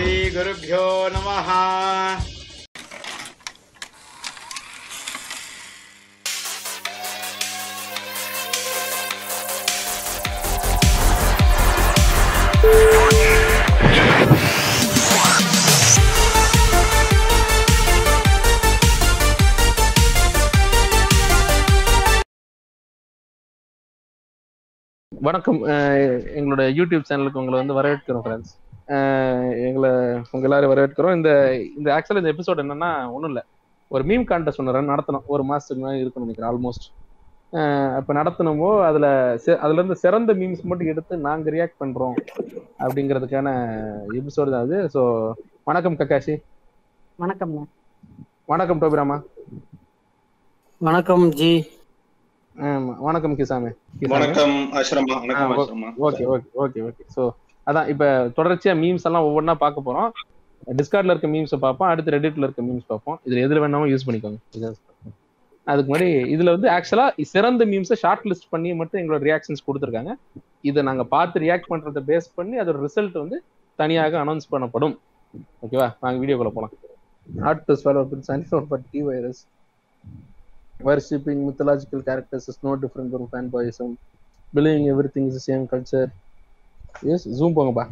श्रीगुरुभ्यो नमः வணக்கம் அஹ் எங்களோட யூடியூப் சேனலுக்கு உங்களை வந்து வரவேற்கிறோம் ஃப்ரெண்ட்ஸ் எங்களை உங்க எல்லாரும் வரவேற்கிறோம் இந்த இந்த ஆக்சுவலாக இந்த எபிசோட் என்னன்னா ஒன்றும் இல்லை ஒரு மீம் கான்டெஸ்ட் ஒன்று நடத்தணும் ஒரு மாசத்துக்கு மேலே இருக்கணும் நினைக்கிறேன் ஆல்மோஸ்ட் அப்போ நடத்தினமோ அதில் அதுல இருந்து சிறந்த மீம்ஸ் மட்டும் எடுத்து நாங்கள் ரியாக்ட் பண்றோம் அப்படிங்கிறதுக்கான எபிசோடு தான் அது ஸோ வணக்கம் கக்காஷி வணக்கம்ண்ணா வணக்கம் டோபிராமா வணக்கம் ஜி ஆமா, வணக்கம் கிசாமே கிசாமே வணக்கம் ஆசிரமா வணக்கம் ஆ, ஓ- ஆசிரமா okay okay okay okay so அதான் இப்ப தொடர்ச்சியா மீம்ஸ் எல்லாம் ஒவ்வொன்றா பார்க்க போறோம் டிஸ்கார்ட்ல இருக்க மீம்ஸ் பார்ப்போம் அடுத்து ரெடிட்ல இருக்க மீம்ஸ் பார்ப்போம் இதுல எதுல வேணாலும் யூஸ் பண்ணிக்கோங்க இது- அதுக்கு முன்னாடி இதுல வந்து ஆக்சுவலா சிறந்த மீம்ஸை ஷார்ட் லிஸ்ட் பண்ணி மட்டும் எங்களோட ரியாக்ஷன்ஸ் கொடுத்துருக்காங்க இதை நாங்க பார்த்து ரியாக்ட் பண்றதை பேஸ் பண்ணி அதோட ரிசல்ட் வந்து தனியாக அனௌன்ஸ் பண்ணப்படும் ஓகேவா நாங்க வீடியோக்குள்ள போலாம் hard to swallow but the virus worshipping mythological characters is no different from fanboyism believing everything is the same culture yes zoom போங்கப்பா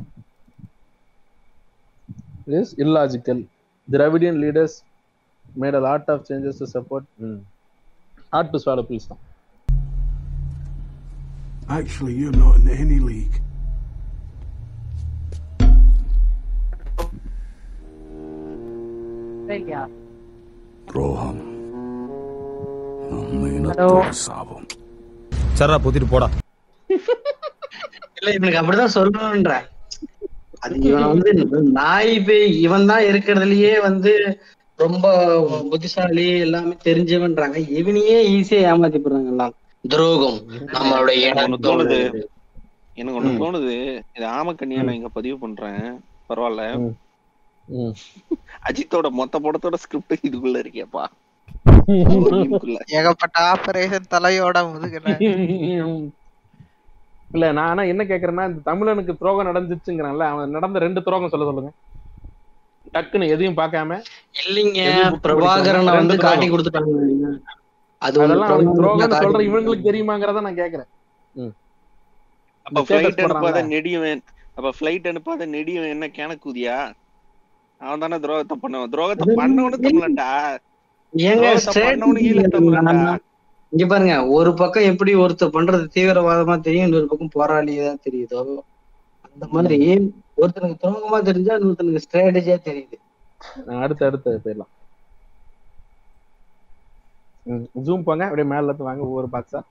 yes illogical dravidian leaders made a lot of changes to support mm. hard to swallow please தான் Actually, you're not in any league. சரியா Roham. Hello. சாபம் சரா பொத்திட்டு போடா இல்ல இவனுக்கு அப்படிதான் சொல்லணும்ன்ற அது இவன் வந்து நாய் பேய் இவன் தான் இருக்கிறதுலயே வந்து ரொம்ப புத்திசாலி எல்லாமே தெரிஞ்சவன்றாங்க இவனையே ஈஸியா ஏமாத்தி போடுறாங்க எல்லாம் துரோகம் நம்மளுடைய எனக்கு ஒண்ணு தோணுது எனக்கு ஒண்ணு ம். தோணுது இது ஆமக்கண்ணியா நான் இங்க பதிவு பண்றேன் பரவாயில்ல ம். அஜித்தோட மொத்த படத்தோட ஸ்கிரிப்ட் இதுக்குள்ள இருக்கேப்பா ஒரு மீம்குள்ள. ஏகப்பட்ட ஆபரேஷன் தலையோட முதுகுல இல்ல நான் ஆனா என்ன கேக்குறேன்னா இந்த தமிழனுக்கு துரோகம் நடந்துச்சுங்கிறான்ல அவன் நடந்த ரெண்டு துரோகம் சொல்ல சொல்லுங்க டக்குன்னு எதையும் பார்க்காம இல்லைங்க எது பிரபாகரனை வந்து ரெண்டு காட்டி துரோகம். கொடுத்துட்டாங்க அது ஒரு அதெல்லாம் அவனுக்கு துரோகம் துரோகம்னு காட்டி சொல்ற இவங்களுக்கு தெரியுமாங்கிறத நான் கேக்குறேன் அப்ப status பிளைட் அனுப்பாத போடுறான்ல. நெடியவன் அப்ப பிளைட் அனுப்பாத நெடியவன் என்ன கேனக்கூதியா அவன் தானே துரோகத்தை பண்ணவன் துரோகத்தை பண்ணவனு தமிழன்டா ஏங்க துரோகத்தை பண்ணவனு ஈழ தமிழன்டா strategy இங்க பாருங்க ஒரு பக்கம் எப்படி ஒருத்தர் பண்றது தீவிரவாதமா தெரியும் இன்னொரு பக்கம் போராளியா தெரியுதோ அந்த மாதிரி ஒருத்தனுக்கு துரோகமா தெரிஞ்சா இன்னொருத்தனுக்கு ஸ்ட்ராட்டஜியா தெரியுது நான் அடுத்து அடுத்து போயிடலாம் ஜூம் போங்க அப்படியே மேல இருந்து வாங்க ஒவ்வொரு பாக்ஸா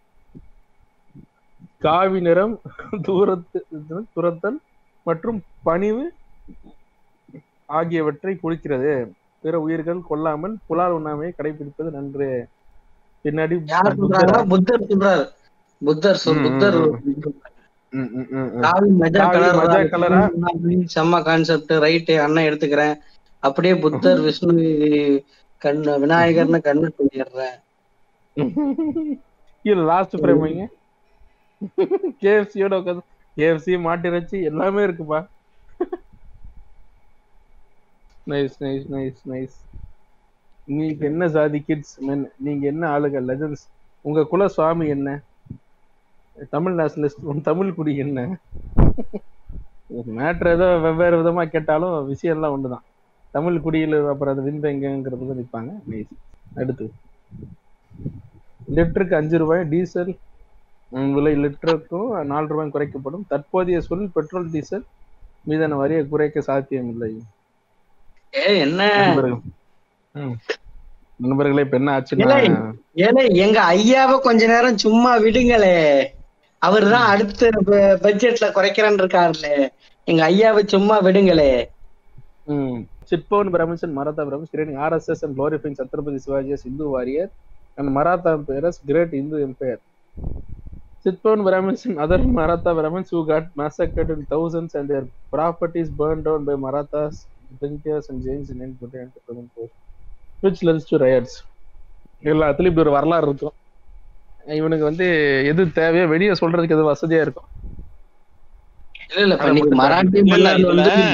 காவி நிறம் தூரத்து துரத்தல் மற்றும் பணிவு ஆகியவற்றை குறிக்கிறது பிற உயிர்கள் கொல்லாமல் புலால் உண்ணாமையை கடைபிடிப்பது நன்று பின்னாடி யார் சொல்றாங்கன்னா புத்தர் சொல்றாரு புத்தர் சொல் ம், புத்தர் ம், ம், ம், ம். காவி மெஜா காவி கலர் மஜா கலரா? செம்ம கான்செப்ட் ரைட்டு அண்ணன் எடுத்துக்கிறேன் அப்படியே புத்தர் விஷ்ணு கண்ணு விநாயகர்னு கண்ணு சொல்லிடுறேன் கீழே லாஸ்ட் ஃப்ரேம் வைங்க கேஎஃப்சியோட உட்காந்து கேஎஃப்சி மாட்டிறைச்சி எல்லாமே இருக்குப்பா நைஸ் நைஸ் நைஸ் நைஸ் நீங்க என்ன சாதி கிட்ஸ் மென் நீங்க என்ன ஆளுங்க லெஜன்ஸ் உங்க குல சுவாமி என்ன தமிழ் நேஷனலிஸ்ட் உன் தமிழ் குடி என்ன மேட்ரு ஏதோ வெவ்வேறு விதமா கேட்டாலும் விஷயம் எல்லாம் ஒண்ணுதான் தமிழ் குடியில் அப்புறம் அது விந்து எங்கங்கிறது நிற்பாங்க நைஸ் அடுத்து லிட்டருக்கு அஞ்சு ரூபாய் டீசல் ம், விலை லிட்டருக்கும் நாலு ரூபாய் குறைக்கப்படும் தற்போதைய சொல் பெட்ரோல் டீசல் மீதான வரியை குறைக்க சாத்தியமில்லை ஏ என்ன நண்பர்கள் ம். நண்பர்களே இப்ப என்ன ஆச்சுன்னா இல்லை. ஏன்னா எங்க ஐயாவை கொஞ்ச நேரம் சும்மா விடுங்களே அவர்தான் அடுத்த பட்ஜெட்ல குறைக்கிறேன்னு இருக்காருல்ல எங்க ஐயாவை சும்மா விடுங்களே ம். Chitpavan Brahmins Maratha Brahmins creating RSS and glorifying Chhatrapati Shivaji as Hindu warrior and Maratha empire as great Hindu empire Chitpavan Brahmins and other Maratha Brahmins who got massacred in thousands and their properties burned down by Marathas, Benkias and Jains in 1924, which led to riots. எல்லாத்துலயும் இப்படி ஒரு வரலாறு இருக்கும் இவனுக்கு வந்து எது தேவையோ வெளியே சொல்றதுக்கு எது வசதியா இருக்கும் இல்ல இல்ல இப்ப அதை நீங்க மட்டும் மராட்டி இல்ல, இல்ல, மன்னர் இதுல வந்து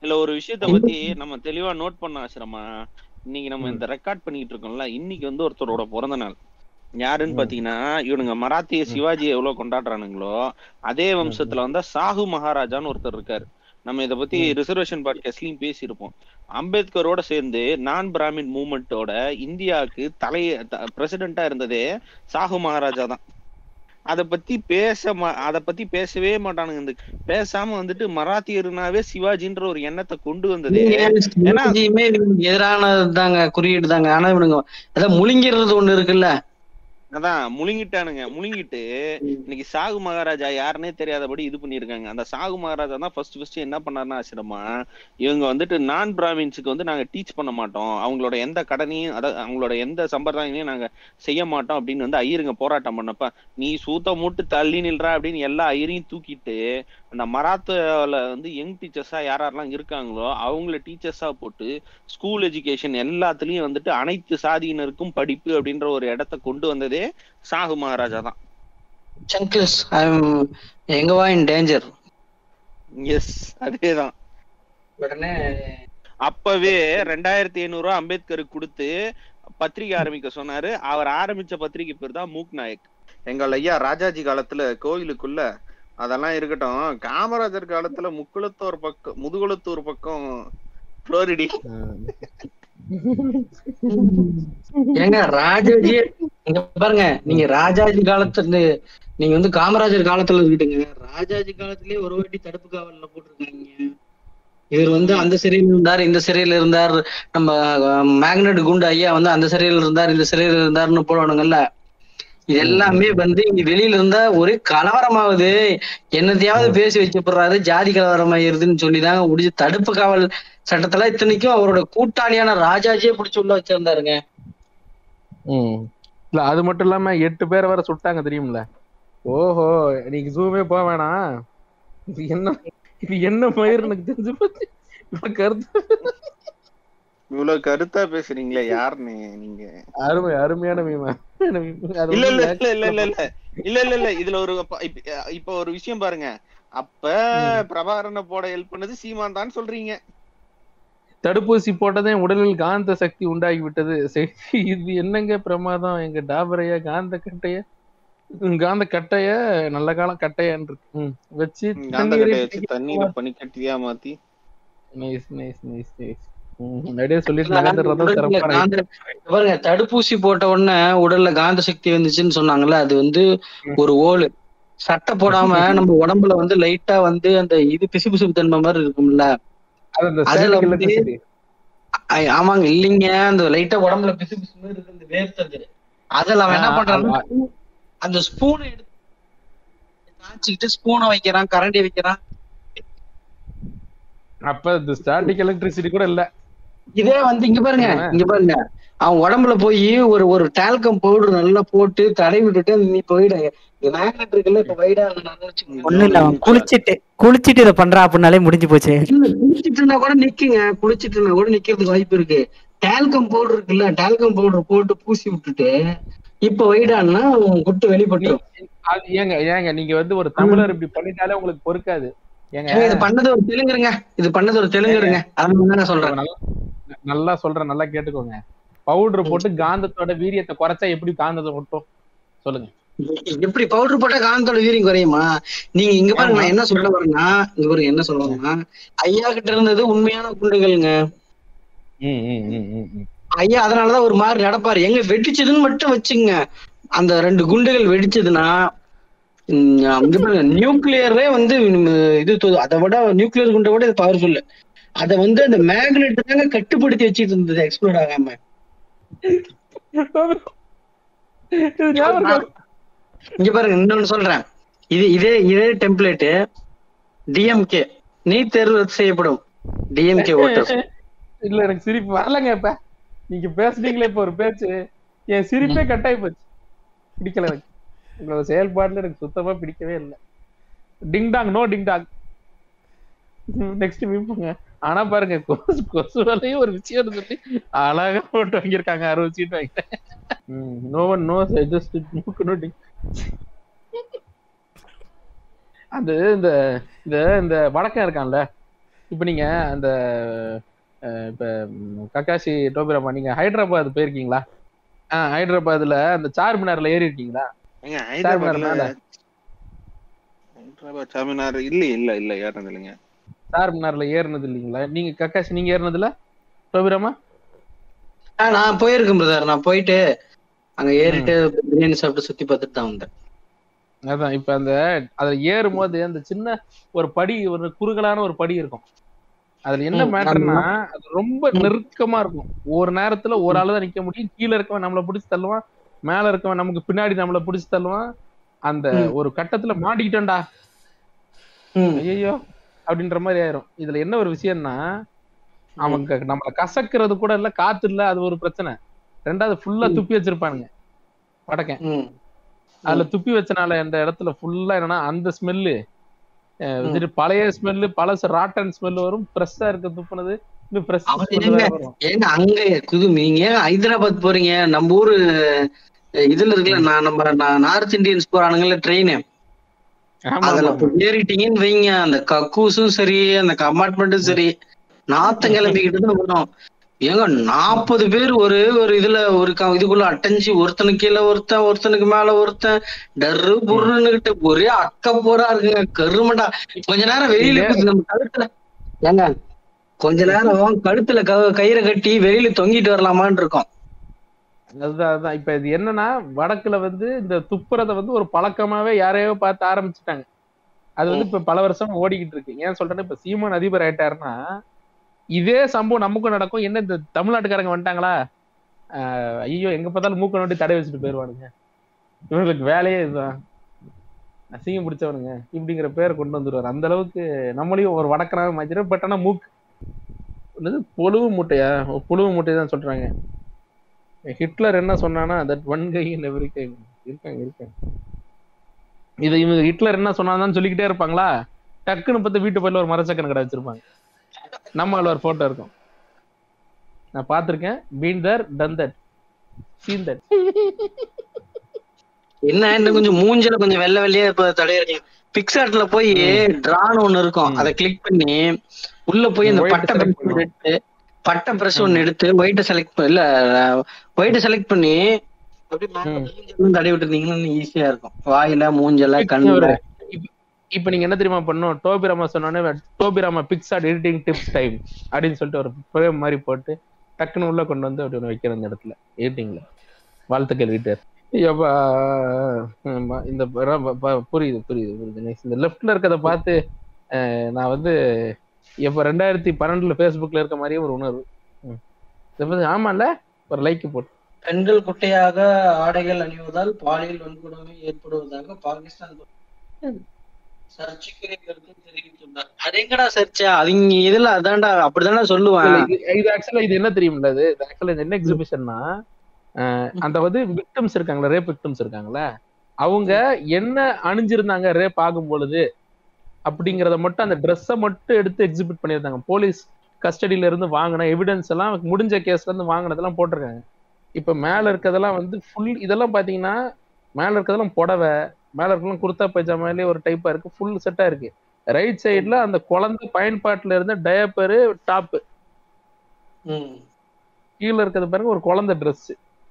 இல்ல ஒரு விஷயத்த பத்தி நம்ம தெளிவா நோட் பண்ண ஆசிரமா இன்னைக்கு நம்ம இந்த ரெக்கார்ட் பண்ணிட்டு இருக்கோம்ல இன்னைக்கு வந்து ஒருத்தரோட பிறந்த நாள் யாருன்னு பாத்தீங்கன்னா இவனுங்க மராத்திய சிவாஜி எவ்வளவு கொண்டாடுறானுங்களோ அதே வம்சத்துல வந்து சாகு மகாராஜான்னு ஒருத்தர் இருக்காரு நம்ம இத பத்தி ரிசர்வேஷன் பாட்காஸ்ட்லயும் பேசியிருப்போம் அம்பேத்கரோட சேர்ந்து நான் பிராமின் மூவ்மெண்ட்டோட இந்தியாவுக்கு தலை பிரசிடென்டா இருந்ததே சாகு மகாராஜா தான் அத பத்தி பேச மா- அத பத்தி பேசவே மாட்டானுங்க இந்த பேசாம வந்துட்டு மராத்தியர்னாவே சிவாஜின்ற ஒரு எண்ணத்தை கொண்டு வந்ததே ஏன்னா- சிவாஜியுமே இவனுக்கு எதிரானதுதாங்க குறியீடு தாங்க ஆனா இவனுங்க அதான் முழுங்கிறது ஒண்ணு இருக்குல்ல அதான் முழுங்கிட்டானுங்க முழுங்கிட்டு இன்னைக்கு சாகு மகாராஜா யாருன்னே தெரியாதபடி இது பண்ணிருக்காங்க அந்த சாகு மகாராஜா தான் ஃபர்ஸ்ட் ஃபர்ஸ்ட் என்ன பண்ணாருன்னா ஆசிரமா இவங்க வந்துட்டு நான் பிராமின்ஸுக்கு வந்து நாங்க டீச் பண்ண மாட்டோம் அவங்களோட எந்த கடனையும் அதாவது அவங்களோட எந்த சம்பிரதாயங்களையும் நாங்க செய்ய மாட்டோம் அப்படின்னு வந்து ஐயருங்க போராட்டம் பண்ணப்ப நீ சூத்த மூட்டு தள்ளி நில்றா அப்படின்னு எல்லா ஐயரையும் தூக்கிட்டு அந்த மராத்தால வந்து யங் டீச்சர்ஸா யார் யாரெல்லாம் இருக்காங்களோ அவங்கள டீச்சர்ஸா போட்டு ஸ்கூல் எஜுகேஷன் எல்லாத்துலயும் வந்துட்டு அனைத்து சாதியினருக்கும் படிப்பு அப்படின்ற ஒரு இடத்த கொண்டு வந்ததே சாகு மகாராஜா தான் சங்கிள்ஸ் எங்கவா இன் டேஞ்சர் எஸ் அதேதான் உடனே அப்பவே ரெண்டாயிரத்தி ஐநூறு ரூபாய் அம்பேத்கருக்கு கொடுத்து பத்திரிகை ஆரம்பிக்க சொன்னாரு அவர் ஆரம்பிச்ச பத்திரிகை பேர் தான் மூக் நாயக் எங்கள் ஐயா ராஜாஜி காலத்துல கோயிலுக்குள்ள அதெல்லாம் இருக்கட்டும் காமராஜர் காலத்துல முக்குளத்தூர் பக்கம் முதுகுளத்தூர் பக்கம் புளோரிடி ஏங்க ராஜாஜி இங்க பாருங்க நீங்க ராஜாஜி காலத்துல நீங்க வந்து காமராஜர் காலத்துல இருக்கட்டுங்க ராஜாஜி காலத்திலேயே ஒரு வாட்டி தடுப்பு காவல்ல போட்டிருக்காங்க இவர் வந்து அந்த சிறையில் இருந்தார் இந்த சிறையில இருந்தார் நம்ம மேக்னெட் குண்டு ஐயா வந்து அந்த சிறையில இருந்தார் இந்த சிறையில இருந்தாருன்னு போடுவானுங்கல்ல இது எல்லாமே வந்து இங்க வெளியில இருந்தா ஒரே கலவரமாகுது என்னத்தையாவது பேசி வச்சப்படுறாரு ஜாதி கலவரமாயிருதுன்னு சொல்லிதாங்க முடிஞ்சு தடுப்பு காவல் சட்டத்துல இத்தனைக்கும் அவரோட கூட்டாளியான ராஜாஜியே பிடிச்சி உள்ள வச்சிருந்தாருங்க ம் இல்ல அது மட்டும் இல்லாம எட்டு பேரை வர சுட்டாங்க தெரியும்ல ஓஹோ நீங்க ஜூமே போக வேணாம் இது என்ன இது என்ன மயிர் எனக்கு தெரிஞ்சு போச்சு இப்ப கருத்து இவ்வளவு கருத்தா பேசுறீங்களே யாருன்னு நீங்க அருமை அருமையான மீமா அது இல்ல இல்ல வந்து இல்ல இல்ல இல்ல இல்ல இல்ல இல்ல இல்ல இதுல ஒரு அப்ப- இப்ப- இப்ப ஒரு விஷயம் பாருங்க அப்ப பிரபாகரனை போட ஹெல்ப் பண்ணது சீமான் தான் சொல்றீங்க தடுப்பூசி போட்டதே உடலில் காந்த சக்தி உண்டாகி விட்டது சரி, இது என்னங்க பிரமாதம் எங்க டாபரைய காந்த கட்டைய ம், காந்த கட்டைய நல்ல காலம் கட்டையான் இருக்கு ம், வச்சு காந்த கட்டைய வச்சு தண்ணீரை பண்ணி கட்டியா மாத்தி நைஸ் நைஸ் நைஸ் நைஸ் அப்படியே சொல்லிட்டு நகர்ந்துறதும் உடல்ல சிறப்பா இருக்கு. காந்த பாருங்க தடுப்பூசி போட்ட உடனே உடல்ல காந்த சக்தி வந்துச்சுன்னு சொன்னாங்கல்ல அது வந்து ஒரு ஓலு சட்டை போடாம நம்ம உடம்புல வந்து லைட்டா வந்து அந்த இது பிசுபிசுப்பு தன்மை மாதிரி இருக்கும்ல அது அந்த அதுல static வந்து- electricity. ஐ- ஆமாங்க இல்லைங்க அந்த லைட்டா உடம்புல பிசு பிசு மாதிரி இருக்கு இந்த வேர்த்தது அதுல அவன் என்ன ஆ, பண்றான்னா ஆ, அந்த ஸ்பூனை எடுத்து காய்ச்சிக்கிட்டு ஸ்பூனை வைக்கிறான் கரண்டி வைக்கிறான் அப்ப இந்த ஸ்டாட்டிக் எலக்ட்ரிசிட்டி கூட இல்ல இதே வந்து இங்க பாருங்க ஆமா. இங்க பாருங்க அவன் உடம்புல போய் ஒரு ஒரு டால்கம் பவுடர் நல்லா போட்டு தடவி விட்டுட்டு நீ போயிடு மேக்னெட் இருக்குல்ல இப்ப வைடா ஒண்ணும் இல்ல அவன் குளிச்சிட்டு குளிச்சிட்டு இதை பண்றா அப்படின்னாலே முடிஞ்சு போச்சு குளிச்சிட்டு இருந்தா கூட நிக்குங்க குளிச்சிட்டு இருந்தா கூட நிக்கிறதுக்கு வாய்ப்பு இருக்கு டால்கம் பவுடர் இருக்குல்ல டால்கம் பவுடர் போட்டு பூசி விட்டுட்டு இப்ப வைடான்னா குட்டு வெளிப்பட்டுரும் அது ஏங்க ஏங்க நீங்க வந்து ஒரு தமிழர் இப்படி பண்ணிட்டாலே உங்களுக்கு பொறுக்காது ஏங்க ஏங்க, இது பண்ணது ஒரு தெலுங்குருங்க இது பண்ணது ஒரு தெலுங்குருங்க அதான் நான் சொல்றேன் நல்லா- நல்லா சொல்றேன் நல்லா கேட்டுக்கோங்க பவுடர் போட்டு காந்தத்தோட வீரியத்தை குறைச்சா எப்படி காந்தத்தை மட்டும் சொல்லுங்க எப்படி பவுடர் போட்டா காந்தோட வீரியம் குறையுமா நீங்க இங்க பாருங்க நான் என்ன சொல்ல வரேன்னா இங்க பாருங்க என்ன சொல்ல வரேன்னா ஐயா கிட்ட இருந்தது உண்மையான குண்டுகள்ங்க ம், ம், ம், ம், ம். ஐயா அதனாலதான் ஒரு மாதிரி நடப்பாரு எங்க வெடிச்சதுன்னு மட்டும் வச்சுங்க அந்த ரெண்டு குண்டுகள் வெடிச்சதுன்னா ம், இங்க பாருங்க நியூக்ளியரே வந்து ம், இது தொ- அதை விட நியூக்ளியர் குண்டை விட இது பவர்ஃபுல் அதை வந்து அந்த மேக்னெட் தாங்க கட்டுப்படுத்தி வச்சுட்டு இருந்தது எக்ஸ்ப்ளோர் ஆகாம இது ஞாபகம் இருக்கா? இங்க பாருங்க இன்னொன்னு சொல்றேன் இது இதே இதே டெம்ப்ளேட் டிஎம்கே நீட் தேர்வு ரத்து செய்யப்படும் டிஎம்கே ஓட்டர்ஸ் இல்ல எனக்கு சிரிப்பு வரலங்க இப்ப நீங்க பேசுனீங்களே இப்ப ஒரு பேச்சு என் சிரிப்பே கட்டாயி போச்சு பிடிக்கல எனக்கு உங்களோட செயல்பாடுல எனக்கு சுத்தமா பிடிக்கவே இல்லை டிங்டாங் நோ டிங்டாங் நெக்ஸ்ட் மீப்புங்க ஆனா பாருங்க கொசு கொசுவலையும் ஒரு விஷயம் சொல்லி அழகா போட்டு வாங்கியிருக்காங்க அறுபது சீட் வாங்கிட்டேன் நோ ஒன் நோ ஜஸ்ட் மூக்கு நோ டிங் அது இந்த இந்த இந்த வடக்கம் இருக்கான்ல இப்போ நீங்க அந்த அஹ், இப்ப ம், கக்காஷி டோபிராமா நீங்க ஹைதராபாத் போயிருக்கீங்களா ஆ ஹைதராபாத்ல அந்த சார் மினார்ல ஏறி இருக்கீங்களா ஏங்க, சார் மினார் ஹைதராபாத்ல மேல ஹைதராபாத் சாமினார் இல்ல இல்ல இல்ல ஏறது இல்லைங்க சார் மினார்ல ஏறினது இல்லைங்களா நீங்க கக்காஷி நீங்க ஏறினதுல டோபிராமா ஆ, நான் போயிருக்கேன் பிரதர் நான் போயிட்டு அங்க ஏறிட்டு பிரியாணி சாப்பிட்டு சுத்தி பார்த்துட்டு தான் வந்தேன் அதான் இப்ப அந்த அதுல ஏறும் போது அந்த சின்ன ஒரு படி ஒரு குறுகலான ஒரு படி இருக்கும் அதுல என்ன ம், மேட்டர்னா அது ரொம்ப ம். நெருக்கமா இருக்கும் ஒரு நேரத்துல ஒரு ஆளு தான் நிக்க முடியும் கீழே இருக்கவன் நம்மள பிடிச்சு தள்ளுவான் மேல இருக்கவன் நமக்கு பின்னாடி நம்மள பிடிச்சு தள்ளுவான் அந்த ம். ஒரு கட்டத்துல மாட்டிக்கிட்டோம்டா ம், ஐயோ அப்படின்ற மாதிரி ஆயிரும் இதுல என்ன ஒரு விஷயம்னா அவங்க நம்மள கசக்குறது கூட இல்ல காத்து இல்ல அது ஒரு பிரச்சனை ரெண்டாவது ஃபுல்லா ம். துப்பி வச்சிருப்பானுங்க படக்கேன் ம், அதுல துப்பி வச்சனால இந்த இடத்துல ஃபுல்லா என்னன்னா அந்த ஸ்மெல்லு வந்துட்டு பழைய ஸ்மெல்லு பழசு ராட்டன் ஸ்மெல் வரும் ஃப்ரெஷ்ஷா இருக்க துப்புனது இன்னும் ஃப்ரெஷ் அவன் ஸ்மெல் எங்க? வேற வரும் ஏங்க அங்க குது நீங்க ஏன் ஹைதராபாத் போறீங்க நம்ம ஊரு அஹ், இதுல இருக்குல்ல நான் நம்ம நான் நார்த் இந்தியன்ஸ் போறானுங்கல்ல ட்ரெயின் ஆமா, அதுல ஆமா, போய் ஏறிட்டீங்கன்னு வைங்க அந்த கக்கூஸும் சரி அந்த கம்பார்ட்மெண்ட்டும் சரி நாத்தம் கிளம்பிக்கிட்டு தான் வரும் ஏங்க நாற்பது பேர் ஒரு ஒரு இதுல ஒரு க- இதுக்குள்ள அடைஞ்சு ஒருத்தனுக்கு கீழே ஒருத்தன் ஒருத்தனுக்கு மேல ஒருத்தன் டர்ரு புர்ருன்னுகிட்டு ஒரே அக்க போரா இருக்குங்க கருமண்டா கொஞ்ச நேரம் வெளியில குதி- நம்ம கழுத்துல ஏங்க கொஞ்ச நேரம் கழுத்துல க- கயிறை கட்டி வெளியில தொங்கிட்டு வரலாமான்னு இருக்கோம் அதுதான் அதுதான் இப்ப இது என்னன்னா வடக்குல வந்து இந்த துப்புறத வந்து ஒரு பழக்கமாவே யாரையோ பார்த்து ஆரம்பிச்சுட்டாங்க அது வந்து இப்ப பல வருஷம் ஓடிக்கிட்டு இருக்கு ஏன் சொல்றேன்னா இப்ப சீமான் அதிபர் ஆயிட்டாருன்னா இதே சம்பவம் நமக்கும் நடக்கும் என்ன இந்த தமிழ்நாட்டுக்காரங்க வந்துட்டாங்களா ஆஹ் ஐயோ எங்க பார்த்தாலும் மூக்க நோண்டி தடை வச்சுட்டு போயிருவானுங்க இவங்களுக்கு வேலையே இதுதான் அசிங்கம் பிடிச்சவனுங்க இப்படிங்கிற பேரை கொண்டு வந்துருவாரு அந்த அளவுக்கு நம்மளையும் ஒரு வடக்கனாக மாத்திரம் பட் ஆனா மூக்கு என்னது புழுவு மூட்டையா ஓ, புழுவு மூட்டை தான் சொல்றாங்க ஹிட்லர் என்ன சொன்னானா that one guy in every guy இருக்காங்க இருக்காங்க இது இவங்க ஹிட்லர் என்ன சொன்னான்னு சொல்லிக்கிட்டே இருப்பாங்களா டக்குன்னு பார்த்து வீட்டு பையில ஒரு மரச்சக்கன் கடை வச்சிருப்பாங்க நம்ம அதுல ஒரு போட்டோ இருக்கும் நான் பார்த்திருக்கேன் been there done that scene that என்ன இன்னும் கொஞ்சம் மூஞ்சில கொஞ்சம் வெள்ளை வெள்ளையா இப்ப தடையிருக்கீங்க பிக்சார்ட்ல போய் டிரான் ஒண்ணு இருக்கும் ம். அதை கிளிக் பண்ணி உள்ள போய் இந்த White பட்டை select பிரஷ் பண்ணும். எடுத்து பட்டை பிரஷ் ஒண்ணு எடுத்து ஒயிட்ட செலக்ட் இல்ல ஒயிட்ட செலக்ட் பண்ணி அப்படியே மேல ம். மூஞ்சில தடவி விட்டுருந்தீங்கன்னா ஈஸியா இருக்கும் வாயில மூஞ்சல கண்ணுல ஒரு- இப்ப- இப்ப நீங்க என்ன தெரியுமா பண்ணும் டோபிராமா சொன்னோன்னே டோபிராமா பிக்சார்ட் எடிட்டிங் டிப்ஸ் டைம் அப்படின்னு சொல்லிட்டு ஒரு frame மாதிரி போட்டு டக்குன்னு உள்ள கொண்டு வந்து அப்படி ஒண்ணு வைக்கிற அந்த இடத்துல எடிட்டிங்ல வாழ்த்துக்கள் வீட்டர் ஐயோப்பா, ஆமா, இந்த ப- ப- ப- புரியுது புரியுது புரியுது நெக்ஸ்ட் இந்த லெஃப்ட்ல இருக்கத பார்த்து அஹ், நான் வந்து எப்ப ரெண்டாயிரத்தி பன்னெண்டுல Facebookல இருக்க மாதிரியே ஒரு உணர்வு ம். இதை பத்தி ஆமால ஒரு லைக் போட்டு பெண்கள் குட்டையாக ஆடைகள் அணிவதால் பாலியல் வன்கொடுமை ஏற்படுவதாக பாகிஸ்தான் சர்ச்சைக்குரிய கருத்து தெரிவித்துள்ளார் அது எங்கடா சர்ச்சை அவங்க இதுல அதான்டா அப்படிதான்டா சொல்லுவேன் இல்ல, இது- இது ஆக்சுவலா இது என்ன தெரியும்ல இது ஆக்சுவலா இது என்ன எக்ஸிபிஷன்னா அந்த வந்து விக்டிம்ஸ் இருக்காங்களா ரேப் விக்டிம்ஸ் இருக்காங்களா அவங்க என்ன அணிஞ்சிருந்தாங்க ரேப் ஆகும் பொழுது அப்படிங்கறத மட்டும் அந்த ட்ரெஸ்ஸை மட்டும் எடுத்து எக்ஸிபிட் பண்ணியிருந்தாங்க போலீஸ் கஸ்டடியில இருந்து வாங்கின எவிடன்ஸ் எல்லாம் முடிஞ்ச கேஸ்ல இருந்து வாங்கினதெல்லாம் போட்டிருக்காங்க இப்ப மேல இருக்கதெல்லாம் வந்து ஃபுல் இதெல்லாம் பாத்தீங்கன்னா மேல இருக்கதெல்லாம் புடவை மேல இருக்கலாம் குர்தா பைஜாமாலே ஒரு டைப்பா இருக்கு ஃபுல் செட்டா இருக்கு ரைட் சைடுல அந்த குழந்தை பயன்பாட்டுல இருந்த டயப்பரு டாப் ம். கீழே இருக்கிறது பாருங்க ஒரு குழந்தை Dress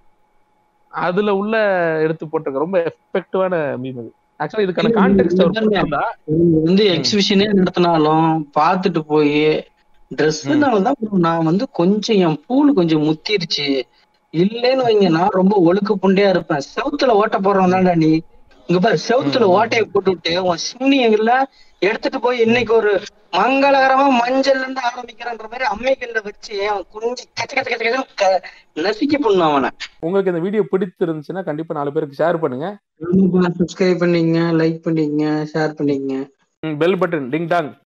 அதுல உள்ள எடுத்து போட்டிருக்க ரொம்ப எஃபெக்டிவான மீம் அது ஆக்சுவலா இதுக்கான இல்ல, கான்டெக்ட் அவர் இல்ல, இல்ல. கொடுத்திருந்தா இவங்க வந்து எக்ஸிபிஷனே நடத்தினாலும் பார்த்துட்டு போய் ட்ரெஸ்னாலதான் நான் வந்து கொஞ்சம் என் பூல் கொஞ்சம் முத்திருச்சு இல்லைன்னு வைங்க நான் ரொம்ப ஒழுக்க புண்டையா இருப்பேன் செவுத்துல ஓட்ட போடுறவன் தான்டா நீ இங்க பாரு செவுத்துல ஓட்டையை போட்டு விட்டு உன் சிம்னியங்கள எடுத்துட்டு போய் இன்னைக்கு ஒரு மங்களகரமா மஞ்சள்ல இருந்து ஆரம்பிக்கிறன்ற மாதிரி அம்மைகள்ல வச்சு அவன் குஞ்சு கச்ச கச்ச கச்ச கச்சன்னு க- நசுக்கி பண்ணும் அவனை உங்களுக்கு இந்த வீடியோ பிடித்திருந்துச்சுன்னா கண்டிப்பா நாலு பேருக்கு ஷேர் பண்ணுங்க சப்ஸ்கிரைப் பண்ணிங்க லைக் பண்ணிங்க ஷேர் பண்ணிங்க பெல் பட்டன் டிங் டாங்